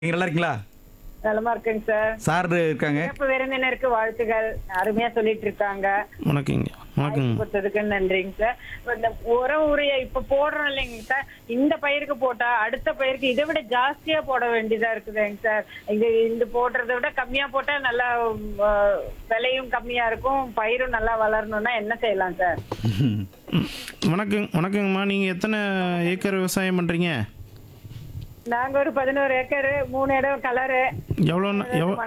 நீங்க நல்லா இருக்கீங்களா நலமா இருக்குங்க சார் சார் இருக்காங்க சிறப்பு விருந்தினருக்கு வாழ்த்துக்கள் அருமையா சொல்லிட்டு இருக்காங்க வணக்கங்க வணக்கங்க கொடுத்ததுக்கு நன்றிங்க சார் இப்ப இந்த உரம் உரைய இப்ப போடுறோம் இல்லைங்க சார் இந்த பயிருக்கு போட்டா அடுத்த பயிருக்கு இதை விட ஜாஸ்தியா போட வேண்டியதா இருக்குதுங்க சார் இது இந்த போடுறதை விட கம்மியா போட்டா நல்லா உம், அஹ், விலையும் கம்மியா இருக்கும் பயிரும் நல்லா வளரணும்னா என்ன செய்யலாம் சார் ம், வணக்கங்க வணக்கங்கம்மா நீங்கள் எத்தனை ஏக்கர் விவசாயம் பண்ணுறீங்க நாங்க ஒரு பதினோரு ஏக்கர் மூணு இடம் கலரு எவ்வளோ எவ்வளோ